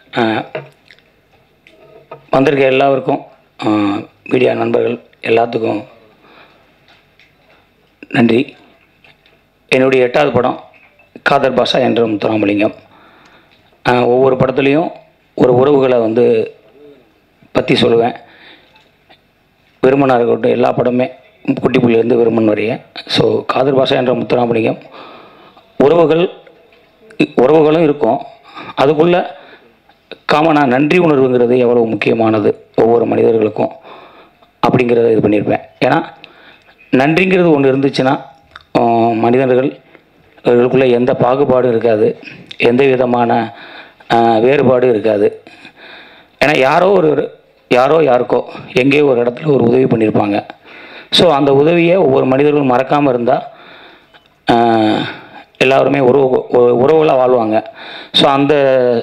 அஹ், வந்திருக்க எல்லாருக்கும் அஹ், மீடியா நண்பர்கள் எல்லாத்துக்கும் நன்றி என்னுடைய எட்டாவது படம் காதர் பாஷா என்ற முத்துராமலிங்கம் அஹ், ஒவ்வொரு படத்துலேயும் ஒரு உறவுகளை வந்து பற்றி சொல்லுவேன் விருமனாக இருக்கட்டும் எல்லா படமே குட்டி புள்ளிலேருந்து விருமன் வரைய ஸோ காதர் பாஷா என்ற முத்துராமலிங்கம் உறவுகள் உறவுகளும் இருக்கும் அதுக்குள்ளே காமனாக நன்றி உணர்வுங்கிறது எவ்வளோ முக்கியமானது ஒவ்வொரு மனிதர்களுக்கும் அப்படிங்கிறத இது பண்ணியிருப்பேன் ஏன்னா நன்றிங்கிறது ஒன்று இருந்துச்சுன்னா ஆஹ், மனிதர்கள் அவர்களுக்குள்ளே எந்த பாகுபாடும் இருக்காது எந்த விதமான ஆஹ், வேறுபாடும் இருக்காது ஏன்னா யாரோ ஒரு யாரோ யாருக்கோ எங்கேயோ ஒரு இடத்துல ஒரு உதவி பண்ணியிருப்பாங்க ஸோ அந்த உதவியை ஒவ்வொரு மனிதர்களும் மறக்காமல் இருந்தால் எல்லாருமே உறவு உ- உறவுகளாக வாழ்வாங்க ஸோ அந்த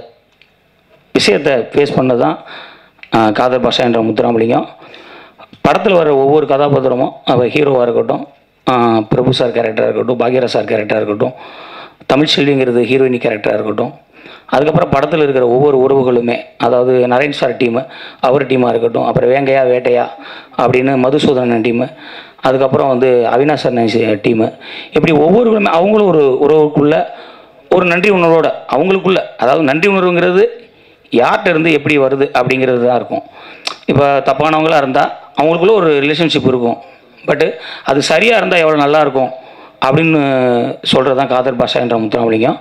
விஷயத்தை ஃபேஸ் பண்ணது தான் ஆஹ், காதர் பாஷா என்ற முத்துராமலிங்கம் படத்தில் வர ஒவ்வொரு கதாபாத்திரமும் அவர் ஹீரோவாக இருக்கட்டும் ஆஹ், பிரபு சார் கேரக்டராக இருக்கட்டும் பாக்யராஜ் சார் கேரக்டராக இருக்கட்டும் தமிழ் செல்விங்கிறது ஹீரோயினி கேரக்டராக இருக்கட்டும் அதுக்கப்புறம் படத்தில் இருக்கிற ஒவ்வொரு உறவுகளுமே அதாவது நரேன் சார் டீமு அவர் டீமாக இருக்கட்டும் அப்புறம் வேங்கையா வேட்டையா அப்படின்னு மதுசூதனன் டீமு அதுக்கப்புறம் வந்து அவினாஷ் சார் டீமு இப்படி ஒவ்வொருவருமே அவங்களும் ஒரு உறவுக்குள்ள ஒரு நன்றி உணர்வோட அவங்களுக்குள்ள அதாவது நன்றி உணர்வுங்கிறது யார்கிட்ட இருந்து எப்படி வருது அப்படிங்கிறது தான் இருக்கும் இப்போ தப்பானவங்களாக இருந்தால் அவங்களுக்குள்ள ஒரு ரிலேஷன்ஷிப் இருக்கும் பட்டு அது சரியாக இருந்தால் எவ்வளோ நல்லா இருக்கும் அப்படின்னு சொல்கிறது தான் காதர் பாஷா என்ற முத்துராமலிங்கம்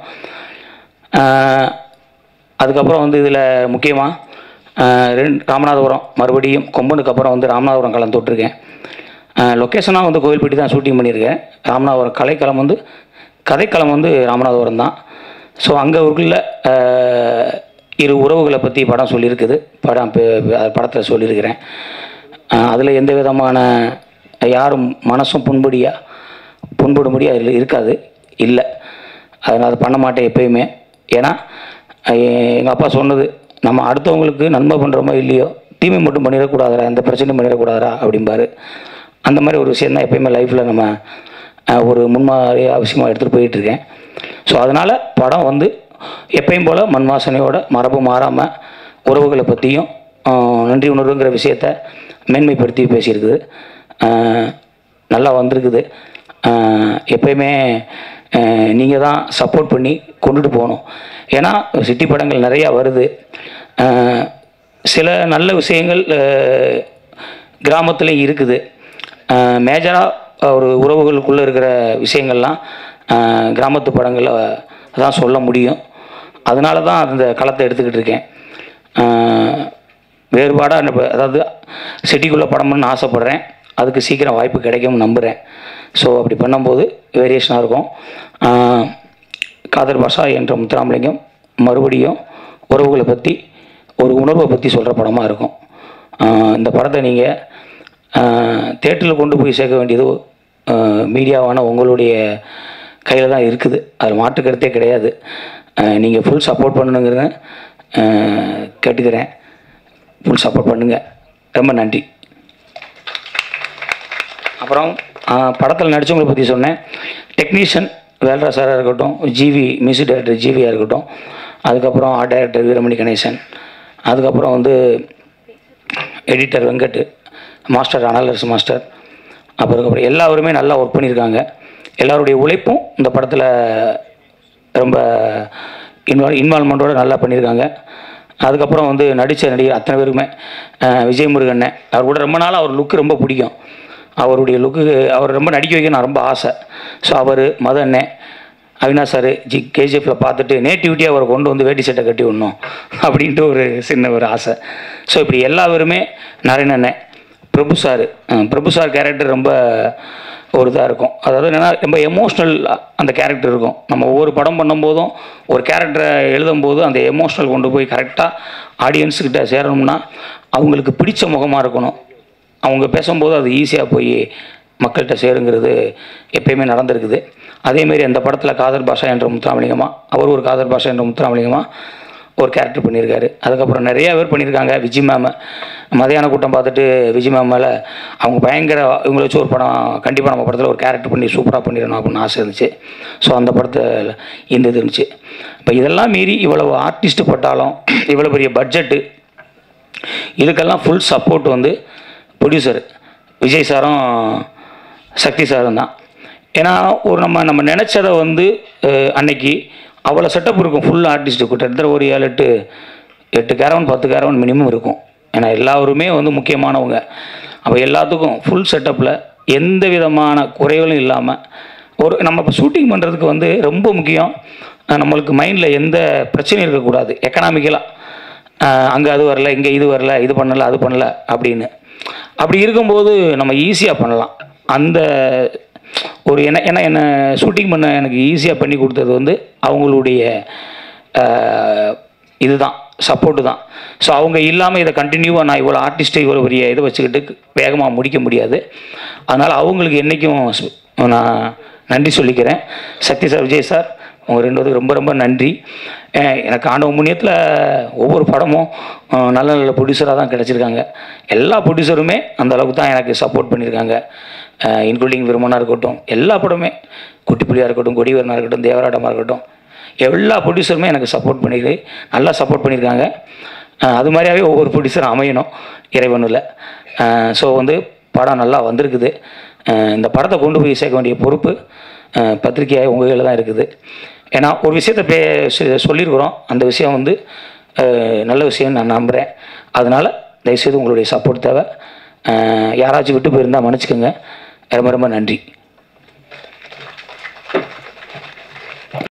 ஆஹ் அதுக்கப்புறம் வந்து இதில் முக்கியமாக ரெண்டு ராமநாதபுரம் மறுபடியும் கொம்பனுக்கு அப்புறம் வந்து ராமநாதபுரம் களம் தொட்டிருக்கேன் லொக்கேஷனாக வந்து கோவில்பட்டி தான் ஷூட்டிங் பண்ணியிருக்கேன் ராமநாதபுரம் கலைக்களம் வந்து கதைக்களம் வந்து ராமநாதபுரம் தான் ஸோ அங்கே உள்ள ஆஹ், இரு உறவுகளை பற்றி படம் சொல்லியிருக்குது படம் படத்தில் சொல்லியிருக்கிறேன் அதில் எந்த விதமான யாரும் மனசும் புண்படியாக புண்படும்படியாக அதில் இருக்காது இல்லை அதை நான் அதை பண்ண மாட்டேன் எப்பயுமே ஏன்னா எங்கள் அப்பா சொன்னது நம்ம அடுத்தவங்களுக்கு நன்மை பண்ணுறோமோ இல்லையோ தீமை மட்டும் பண்ணிடக்கூடாதுடா எந்த பிரச்சனையும் பண்ணிடக்கூடாதுடா அப்படிம்பாரு அந்த மாதிரி ஒரு விஷயம் தான் எப்பயுமே லைஃப்பில் நம்ம அஹ், ஒரு முன்மாதிரி அவசியமாக எடுத்துகிட்டு போயிட்டுருக்கேன் ஸோ அதனால் படம் வந்து எப்பயும் போல் மண் வாசனையோட மரபு மாறாமல் உறவுகளை பற்றியும் நன்றி உணர்வுங்கிற விஷயத்த மேன்மைப்படுத்தி பேசியிருக்குது அஹ், நல்லா வந்திருக்குது அஹ், எப்பயுமே நீங்கள் தான் சப்போர்ட் பண்ணி கொண்டுட்டு போகணும் ஏன்னா சிட்டி படங்கள் நிறையா வருது அஹ், சில நல்ல விஷயங்கள் கிராமத்துலேயும் இருக்குது மேஜராக ஒரு உறவுகளுக்குள்ளே இருக்கிற விஷயங்கள்லாம் அஹ், கிராமத்து படங்களில் தான் சொல்ல முடியும் அதனால தான் அந்த களத்தை எடுத்துக்கிட்டு இருக்கேன் அஹ், வேறுபாடாக அதாவது சிட்டிக்குள்ளே படம் பண்ண ஆசைப்பட்றேன் அதுக்கு சீக்கிரம் வாய்ப்பு கிடைக்கும்னு நம்புகிறேன் ஸோ அப்படி பண்ணும்போது வேரியேஷனாக இருக்கும் ஆஹ், காதர் பாஷா என்ற முத்துராமலிங்கம் மறுபடியும் உறவுகளை பற்றி ஒரு உணர்வை பற்றி சொல்கிற படமாக இருக்கும் ஆஹ், இந்த படத்தை நீங்கள் தேட்டரில் கொண்டு போய் சேர்க்க வேண்டியது மீடியாவான உங்களுடைய கையில் தான் இருக்குது அதில் மாற்று கருத்தே கிடையாது நீங்கள் ஃபுல் சப்போர்ட் பண்ணணுங்கிறத ஆஹ், கேட்டுக்கிறேன் ஃபுல் சப்போர்ட் பண்ணுங்கள் ரொம்ப நன்றி அப்புறம் படத்தில் நடித்தவங்களை பற்றி சொன்னேன் டெக்னீஷியன் வேல்ரா சாராக இருக்கட்டும் ஜிவி மியூசிக் டைரக்டர் ஜிவியாக இருக்கட்டும் அதுக்கப்புறம் ஆர்ட் டைரக்டர் வீரமணி கணேசன் அதுக்கப்புறம் வந்து எடிட்டர் வெங்கட் மாஸ்டர் அனலர்ஸ் மாஸ்டர் அப்புறம் அதுக்கப்புறம் எல்லாருமே நல்லா ஒர்க் பண்ணியிருக்காங்க எல்லாருடைய உழைப்பும் இந்த படத்தில் ரொம்ப இன்வால்வ் இன்வால்மெண்ட்டோட நல்லா பண்ணியிருக்காங்க அதுக்கப்புறம் வந்து நடித்த நடிகர் அத்தனை பேருக்குமே அஹ், விஜய் முருகண்ணே அவர் கூட ரொம்ப நாளாக அவர் லுக்கு ரொம்ப பிடிக்கும் அவருடைய லுக்கு அவர் ரொம்ப நடிக்க வைக்க நான் ரொம்ப ஆசை ஸோ அவர் மத அண்ணன் அவினாஷ் சார் ஜி கேஜிஎஃப்பில் பார்த்துட்டு நேட்டிவிட்டியாக அவரை கொண்டு வந்து வேட்டி சட்டை கட்டி விடணும் அப்படின்ட்டு ஒரு சின்ன ஒரு ஆசை ஸோ இப்படி எல்லாருமே நாராயண அண்ணன் Prabhu sir Prabhu sir character ரொம்ப ஒரு இதாக இருக்கும் அதாவது என்னென்னா ரொம்ப எமோஷ்னல் அந்த கேரக்டர் இருக்கும் நம்ம ஒவ்வொரு படம் பண்ணும்போதும் ஒரு கேரக்டரை எழுதும்போது அந்த எமோஷ்னல் கொண்டு போய் கரெக்டாக ஆடியன்ஸுக்கிட்ட சேரணும்னா அவங்களுக்கு பிடிச்ச முகமாக இருக்கணும் அவங்க பேசும்போது அது ஈஸியாக போய் மக்கள்கிட்ட சேருங்கிறது எப்பயுமே நடந்திருக்குது அதேமாரி அந்த படத்தில் காதர் பாஷா என்ற முத்துராமலிங்கமா அவர் ஒரு காதர் பாஷா என்ற முத்துராமலிங்கமா ஒரு கேரக்டர் பண்ணியிருக்காரு அதுக்கப்புறம் நிறையா பேர் பண்ணியிருக்காங்க விஜய் மேம் மதியான கூட்டம் பார்த்துட்டு விஜய் மேம் மேலே அவங்க பயங்கர இவங்களை வச்சு ஒரு படம் கண்டிப்பாக நம்ம படத்தில் ஒரு கேரக்டர் பண்ணி சூப்பராக பண்ணிடணும் அப்படின்னு ஆசை இருந்துச்சு ஸோ அந்த படத்தில் இந்த இது இருந்துச்சு இப்போ இதெல்லாம் மீறி இவ்வளவு ஆர்டிஸ்ட் பட்டாலும் இவ்வளோ பெரிய பட்ஜெட்டு இதுக்கெல்லாம் ஃபுல் சப்போர்ட் வந்து ப்ரொடியூசர் விஜய் சாரும் சக்தி சாரும் தான் ஏன்னா ஒரு நம்ம நம்ம நினச்சதை வந்து அஹ், அன்னைக்கு அவ்வளோ செட்டப் இருக்கும் ஃபுல் ஆர்டிஸ்ட்டு கிட்டத்தட்ட ஒரு ஏழு எட்டு எட்டு கேரவன் பத்து கேரவன் மினிமம் இருக்கும் ஏன்னா எல்லாருமே வந்து முக்கியமானவங்க அப்போ எல்லாத்துக்கும் ஃபுல் செட்டப்பில் எந்த விதமான குறைகளும் இல்லாமல் ஒரு நம்ம இப்போ ஷூட்டிங் பண்ணுறதுக்கு வந்து ரொம்ப முக்கியம் அஹ், நம்மளுக்கு மைண்டில் எந்த பிரச்சனையும் இருக்கக்கூடாது எக்கனாமிக்கலாக அங்கே அது வரல இங்கே இது வரல இது பண்ணல அது பண்ணல அப்படின்னு அப்படி இருக்கும்போது நம்ம ஈஸியாக பண்ணலாம் அந்த ஒரு என்ன ஏன்னா என்ன ஷூட்டிங் பண்ண எனக்கு ஈஸியாக பண்ணி கொடுத்தது வந்து அவங்களுடைய அஹ், இதுதான் சப்போர்ட்டு தான் ஸோ அவங்க இல்லாமல் இதை கண்டினியூவாக நான் இவ்வளோ ஆர்டிஸ்ட்டை இவ்வளோ பெரிய இதை வச்சுக்கிட்டு வேகமாக முடிக்க முடியாது அதனால் அவங்களுக்கு என்றைக்கும் சு- நான் நன்றி சொல்லிக்கிறேன் சக்தி சார் விஜய் சார் உங்கள் ரெண்டு பேருக்கு ரொம்ப ரொம்ப நன்றி அஹ் எனக்கு ஆண்டவ முன்னியத்தில் ஒவ்வொரு படமும் அஹ் நல்ல நல்ல ப்ரொடியூசராக தான் கிடச்சிருக்காங்க எல்லா ப்ரொடியூசருமே அந்த அளவுக்கு தான் எனக்கு சப்போர்ட் பண்ணியிருக்காங்க இன்க்ளூடிங் விருமனாக இருக்கட்டும் எல்லா படமே குட்டி புலியாக இருக்கட்டும் கொடிவரனாக இருக்கட்டும் தேவராட்டமாக இருக்கட்டும் எல்லா ப்ரொடியூசருமே எனக்கு சப்போர்ட் பண்ணியிருக்கு நல்லா சப்போர்ட் பண்ணியிருக்காங்க அஹ் அது மாதிரியாவே ஒவ்வொரு ப்ரொடியூசரும் அமையணும் இறைவனில் ஸோ வந்து படம் நல்லா வந்திருக்குது அஹ் இந்த படத்தை கொண்டு போய் சேர்க்க வேண்டிய பொறுப்பு அஹ் பத்திரிக்கையாக உங்கள் கையில் தான் இருக்குது ஏன்னா ஒரு விஷயத்தை பே சொ- சொல்லியிருக்கிறோம் அந்த விஷயம் வந்து அஹ் நல்ல விஷயம்னு நான் நம்புகிறேன் அதனால் தயவுசெய்து உங்களுடைய சப்போர்ட் தேவை அஹ் யாராச்சும் விட்டு போயிருந்தால் மன்னிச்சுக்கோங்க ரொம்ப ரொம்ப நன்றி